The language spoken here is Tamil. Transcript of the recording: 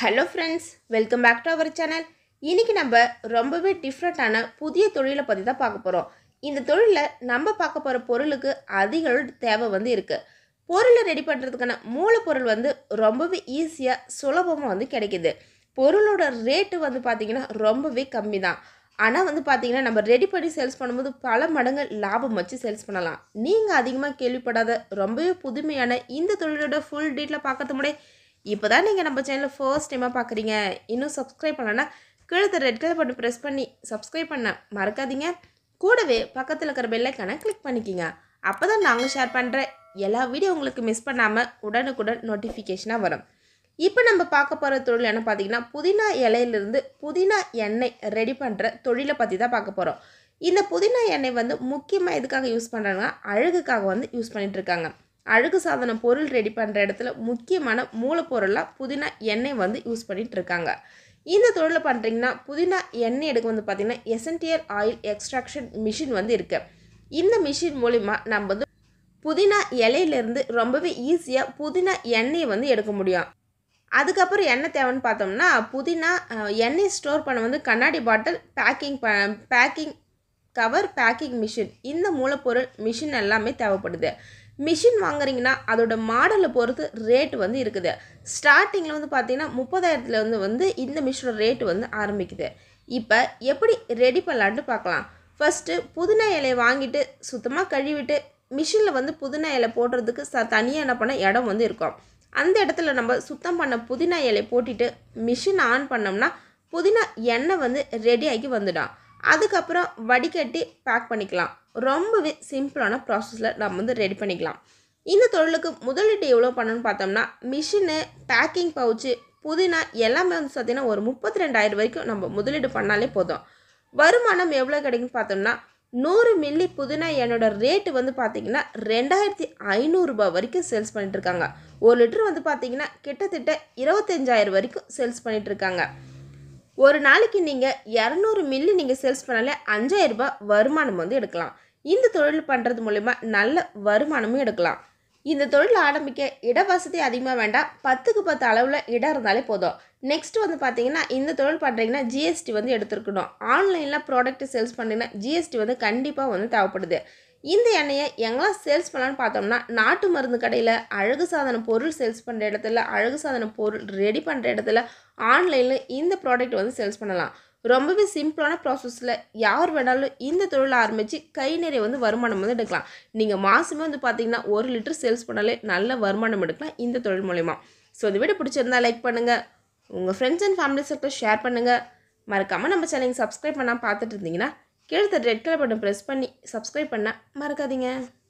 hello friends welcome back to our channel இன்னைக்கு நம்ம ரொம்பவே டிஃப்ரெண்ட்டான புதிய தொழிலை பற்றி தான் பார்க்க போகிறோம் இந்த தொழிலில் நம்ம பார்க்க போகிற பொருளுக்கு அதிக அளவு தேவை வந்து இருக்குது பொருளை ரெடி பண்ணுறதுக்கான மூலப்பொருள் வந்து ரொம்பவே ஈஸியாக சுலபமாக வந்து கிடைக்குது பொருளோட ரேட்டு வந்து பார்த்திங்கன்னா ரொம்பவே கம்மி தான் ஆனால் வந்து பார்த்தீங்கன்னா நம்ம ரெடி பண்ணி சேல்ஸ் பண்ணும்போது பல மடங்கு லாபம் வச்சு சேல்ஸ் பண்ணலாம் நீங்கள் அதிகமாக கேள்விப்படாத ரொம்பவே புதுமையான இந்த தொழிலோட ஃபுல் டீட்டில் பார்க்கறது முடியும் இப்போ தான் நீங்கள் நம்ம சேனலில் ஃபர்ஸ்ட் டைமாக பார்க்குறீங்க இன்னும் சப்ஸ்கிரைப் பண்ணலன்னா கீழே ரெட் கலர் பட்டன் ப்ரெஸ் பண்ணி சப்ஸ்கிரைப் பண்ண மறக்காதீங்க கூடவே பக்கத்தில் இருக்கிற பெல்லைக்கான கிளிக் பண்ணிக்கிங்க அப்போ தான் நாங்கள் ஷேர் பண்ணுற எல்லா வீடியோ உங்களுக்கு மிஸ் பண்ணாமல் உடனுக்குடன் நோட்டிஃபிகேஷனாக வரும் இப்போ நம்ம பார்க்க போகிற தொழில் என்ன பார்த்தீங்கன்னா புதினா இலையிலிருந்து புதினா எண்ணெய் ரெடி பண்ணுற தொழிலை பற்றி தான் பார்க்க போகிறோம் இந்த புதினா எண்ணெய் வந்து முக்கியமாக எதுக்காக யூஸ் பண்ணுறாங்கன்னா அழகுக்காக வந்து யூஸ் பண்ணிட்டு இருக்காங்க அழகு சாதன பொருள் ரெடி பண்ணுற இடத்துல முக்கியமான மூலப்பொருளாக புதினா எண்ணெய் வந்து யூஸ் பண்ணிட்டு இருக்காங்க இந்த தொழிலை பண்ணுறீங்கன்னா புதினா எண்ணெய் எடுக்க வந்து பார்த்திங்கன்னா எசன்டியர் ஆயில் எக்ஸ்ட்ராக்ஷன் மிஷின் வந்து இருக்குது இந்த மிஷின் மூலிமா நம்ம வந்து புதினா இலையிலேருந்து ரொம்பவே ஈஸியாக புதினா எண்ணெயை வந்து எடுக்க முடியும் அதுக்கப்புறம் என்ன தேவைன்னு பார்த்தோம்னா புதினா அஹ், எண்ணெய் ஸ்டோர் பண்ண வந்து கண்ணாடி பாட்டில் பேக்கிங் ப பேக்கிங் கவர் பேக்கிங் மிஷின் இந்த மூலப்பொருள் மிஷின் எல்லாமே தேவைப்படுது மிஷின் வாங்குறீங்கன்னா அதோட மாடலை பொறுத்து ரேட் வந்து இருக்குது ஸ்டார்டிங்கில் வந்து பார்த்தீங்கன்னா முப்பதாயிரத்துல இருந்து வந்து இந்த மிஷினோட ரேட்டு வந்து ஆரம்பிக்குது இப்போ எப்படி ரெடி பண்ணலான்ட்டு பார்க்கலாம் ஃபஸ்ட்டு புதினா இலையை வாங்கிட்டு சுத்தமாக கழுவிட்டு மிஷினில் வந்து புதினா இலை போடுறதுக்கு ச தனியாக என்ன பண்ண இடம் வந்து இருக்கும் அந்த இடத்துல நம்ம சுத்தம் பண்ண புதினா இலையை போட்டுட்டு மிஷின் ஆன் பண்ணோம்னா புதினா எண்ணெய் வந்து ரெடி ஆகி வந்துடும் அதுக்கப்புறம் வடிகட்டி பேக் பண்ணிக்கலாம் ரொம்பவே சிம்பிளான ப்ராசஸில் நம்ம வந்து ரெடி பண்ணிக்கலாம் இந்த தொழிலுக்கு முதலீட்டு எவ்வளோ பண்ணணும்னு பார்த்தோம்னா மிஷினு பேக்கிங் பவுச்சு புதினா எல்லாமே வந்து பார்த்தீங்கன்னா ஒரு முப்பத்தி ரெண்டாயிரம் வரைக்கும் நம்ம முதலீடு பண்ணாலே போதும் வருமானம் எவ்வளோ கிடைக்குன்னு பார்த்தோம்னா நூறு மில்லி புதினா எண்ணோட ரேட்டு வந்து பார்த்தீங்கன்னா ரெண்டாயிரத்தி ஐநூறுரூபா வரைக்கும் சேல்ஸ் பண்ணிட்டு இருக்காங்க ஒரு லிட்டர் வந்து பார்த்தீங்கன்னா கிட்டத்தட்ட இருபத்தஞ்சாயிரம் வரைக்கும் சேல்ஸ் பண்ணிட்டு இருக்காங்க ஒரு நாளைக்கு நீங்கள் இரநூறு மில்லி நீங்கள் சேல்ஸ் பண்ணாலே அஞ்சாயிரம் ரூபாய் வருமானம் வந்து எடுக்கலாம் இந்த தொழில் பண்ணுறது மூலிமா நல்ல வருமானமும் எடுக்கலாம் இந்த தொழில் ஆரம்பிக்க இட வசதி அதிகமாக வேண்டாம் பத்துக்கு பத்து அளவில் இடம் இருந்தாலே போதும் நெக்ஸ்ட் வந்து பார்த்தீங்கன்னா இந்த தொழில் பண்ணுறீங்கன்னா ஜிஎஸ்டி வந்து எடுத்துருக்கணும் ஆன்லைனில் ப்ராடக்ட் சேல்ஸ் பண்ணிங்கன்னா ஜிஎஸ்டி வந்து கண்டிப்பாக வந்து தேவைப்படுது இந்த எண்ணெயை எங்கெல்லாம் சேல்ஸ் பண்ணலான்னு பார்த்தோம்னா நாட்டு மருந்து கடையில் அழகு சாதன பொருள் சேல்ஸ் பண்ணுற இடத்துல அழகு சாதன பொருள் ரெடி பண்ணுற இடத்துல ஆன்லைனில் இந்த ப்ராடக்ட் வந்து சேல்ஸ் பண்ணலாம் ரொம்பவே சிம்பிளான ப்ராசஸில் யார் வேணாலும் இந்த தொழில் ஆரம்பித்து கை நிறைய வந்து வருமானம் வந்து எடுக்கலாம் நீங்கள் மாதமே வந்து பார்த்தீங்கன்னா ஒரு லிட்டர் சேல்ஸ் பண்ணாலே நல்ல வருமானம் எடுக்கலாம் இந்த தொழில் மூலிமா ஸோ இந்த வீடியோ பிடிச்சிருந்தா லைக் பண்ணுங்கள் உங்கள் friends and family circle share பண்ணுங்கள் மறக்காமல் நம்ம சேனலுக்கு சப்ஸ்கிரைப் பண்ணால் பார்த்துட்டு இருந்தீங்கன்னா கீழே ரெட் கலர் பட்டன் ப்ரெஸ் பண்ணி சப்ஸ்கிரைப் பண்ண மறக்காதீங்க